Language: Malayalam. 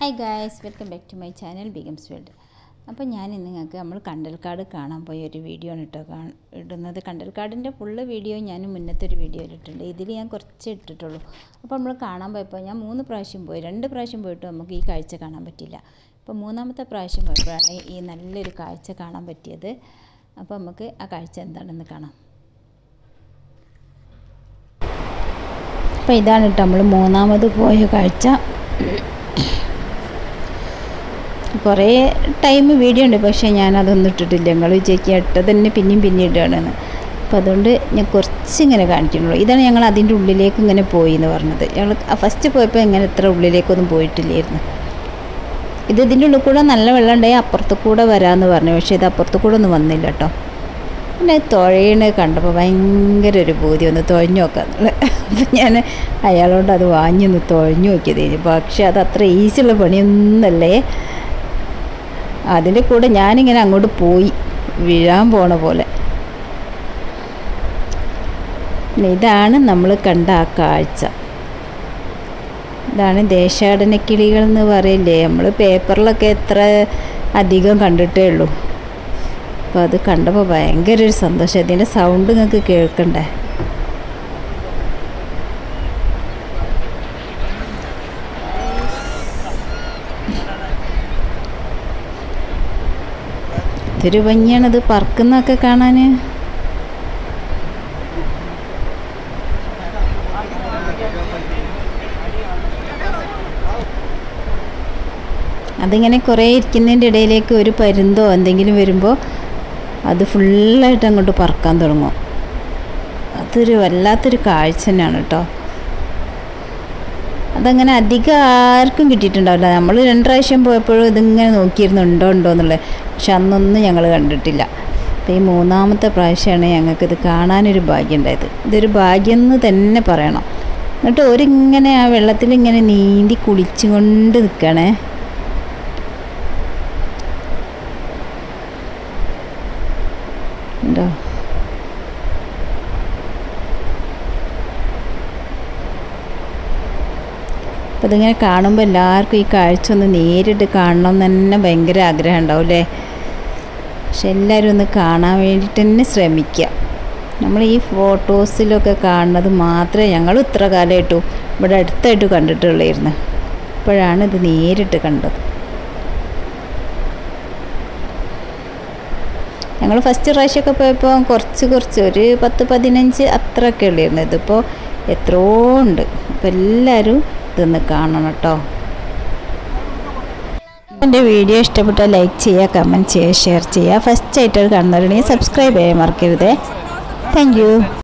hi guys welcome back to my channel ബിഗംസ് വേൾഡ് അപ്പോൾ ഞാൻ ഇന്ന് നിങ്ങൾക്ക് നമ്മൾ കണ്ടൽക്കാട് കാണാൻ പോയ ഒരു വീഡിയോ ആണ് കേട്ടോ കാ ഇടുന്നത് കണ്ടൽക്കാടിൻ്റെ ഫുള്ള് വീഡിയോ ഞാൻ മുന്നത്തെ ഒരു വീഡിയോ ഇട്ടിട്ടുണ്ട് ഇതിൽ ഞാൻ കുറച്ച് ഇട്ടിട്ടുള്ളൂ അപ്പോൾ നമ്മൾ കാണാൻ പോയപ്പോൾ ഞാൻ മൂന്ന് പ്രാവശ്യം പോയി രണ്ട് പ്രാവശ്യം പോയിട്ട് നമുക്ക് ഈ കാഴ്ച കാണാൻ പറ്റില്ല അപ്പോൾ മൂന്നാമത്തെ പ്രാവശ്യം പോയപ്പോഴാണ് ഈ നല്ലൊരു കാഴ്ച കാണാൻ പറ്റിയത് അപ്പോൾ നമുക്ക് ആ കാഴ്ച എന്താണെന്ന് കാണാം അപ്പോൾ ഇതാണ് കേട്ടോ നമ്മൾ മൂന്നാമത് പോയ കാഴ്ച കുറേ ടൈം വീഡിയോ ഉണ്ട് പക്ഷേ ഞാനതൊന്നും ഇട്ടിട്ടില്ല നിങ്ങൾ വിചാരിക്കുക ഇട്ടത് തന്നെ പിന്നെയും പിന്നെ ഇടുകയാണെന്ന് അപ്പോൾ അതുകൊണ്ട് ഞാൻ കുറച്ചിങ്ങനെ കാണിക്കുന്നുള്ളൂ ഇതാണ് ഞങ്ങൾ അതിൻ്റെ ഉള്ളിലേക്ക് ഇങ്ങനെ പോയി എന്ന് പറഞ്ഞത് ഞങ്ങൾ ഫസ്റ്റ് പോയപ്പോൾ ഇങ്ങനെ ഇത്ര ഉള്ളിലേക്കൊന്നും പോയിട്ടില്ലായിരുന്നു ഇത് ഇതിൻ്റെ ഉള്ളിൽ കൂടെ നല്ല വെള്ളം ഉണ്ടായി അപ്പുറത്ത് കൂടെ വരാമെന്ന് പറഞ്ഞു പക്ഷേ ഇത് അപ്പുറത്ത് കൂടെ ഒന്നും വന്നില്ല കേട്ടോ പിന്നെ തുഴയണ് കണ്ടപ്പോൾ ഭയങ്കര ഒരു ബോധ്യം ഒന്ന് തുഴഞ്ഞു നോക്കാന്നുള്ളത് അപ്പം ഞാൻ അയാളോട് അത് വാങ്ങിയൊന്ന് തുഴഞ്ഞു നോക്കിയത് പക്ഷേ അത് അത്ര ഈസിയുള്ള പണിയൊന്നല്ലേ അതിൻ്റെ കൂടെ ഞാനിങ്ങനെ അങ്ങോട്ട് പോയി വീഴാൻ പോണ പോലെ പിന്നെ ഇതാണ് നമ്മൾ കണ്ട ആ കാഴ്ച ഇതാണ് ദേശാടന കിളികൾ എന്ന് പറയില്ലേ നമ്മൾ പേപ്പറിലൊക്കെ എത്ര അധികം കണ്ടിട്ടേ ഉള്ളൂ അപ്പോൾ അത് കണ്ടപ്പോൾ ഭയങ്കര ഒരു സന്തോഷം ഇതിൻ്റെ സൗണ്ട് നിങ്ങൾക്ക് കേൾക്കണ്ടേ ഇതൊരു ഭംഗിയാണിത് പറക്കുന്നൊക്കെ കാണാൻ അതിങ്ങനെ കുറേ ഇരിക്കുന്നതിൻ്റെ ഇടയിലേക്ക് ഒരു പരുന്തോ എന്തെങ്കിലും വരുമ്പോൾ അത് ഫുള്ളായിട്ട് അങ്ങോട്ട് പറക്കാൻ തുടങ്ങും അതൊരു വല്ലാത്തൊരു കാഴ്ച തന്നെയാണ് കേട്ടോ അതങ്ങനെ അധികം ആർക്കും കിട്ടിയിട്ടുണ്ടാവില്ല നമ്മൾ രണ്ട് പ്രാവശ്യം പോയപ്പോഴും ഇതിങ്ങനെ നോക്കിയിരുന്നു ഉണ്ടോ ഉണ്ടോ എന്നുള്ളത് പക്ഷെ അന്നൊന്നും ഞങ്ങൾ കണ്ടിട്ടില്ല അപ്പോൾ ഈ മൂന്നാമത്തെ പ്രാവശ്യമാണ് ഞങ്ങൾക്കിത് കാണാനൊരു ഭാഗ്യം ഉണ്ടായത് ഇതൊരു ഭാഗ്യം എന്ന് തന്നെ പറയണം എന്നിട്ട് ഒരിങ്ങനെ ആ വെള്ളത്തിൽ ഇങ്ങനെ നീന്തി കുളിച്ചും കൊണ്ട് നിൽക്കണേ ഉണ്ടോ അപ്പോൾ ഇതിങ്ങനെ കാണുമ്പോൾ എല്ലാവർക്കും ഈ കാഴ്ച ഒന്ന് നേരിട്ട് കാണണം എന്ന് തന്നെ ഭയങ്കര ആഗ്രഹം ഉണ്ടാവും അല്ലേ പക്ഷെ എല്ലാവരും ഒന്ന് കാണാൻ വേണ്ടിയിട്ട് തന്നെ ശ്രമിക്കുക നമ്മൾ ഈ ഫോട്ടോസിലൊക്കെ കാണുന്നത് മാത്രമേ ഞങ്ങൾ ഇത്ര കാലമായിട്ടും ഇവിടെ അടുത്തായിട്ട് കണ്ടിട്ടുള്ളായിരുന്നു ഇപ്പോഴാണ് ഇത് നേരിട്ട് കണ്ടത് ഞങ്ങൾ ഫസ്റ്റ് പ്രാവശ്യമൊക്കെ പോയപ്പോൾ കുറച്ച് കുറച്ച് ഒരു പത്ത് പതിനഞ്ച് അത്രയൊക്കെ ഉള്ളായിരുന്നു ഇതിപ്പോൾ എത്രയോ ഉണ്ട് അപ്പോൾ എല്ലാവരും ഇതൊന്ന് കാണണം കേട്ടോ എൻ്റെ വീഡിയോ ഇഷ്ടപ്പെട്ടാൽ ലൈക്ക് ചെയ്യുക കമൻറ്റ് ചെയ്യുക ഷെയർ ചെയ്യുക ഫസ്റ്റ് ആയിട്ട് കാണുന്നവരുണ്ടെങ്കിൽ സബ്സ്ക്രൈബ് ചെയ്യാൻ മറക്കരുതേ താങ്ക്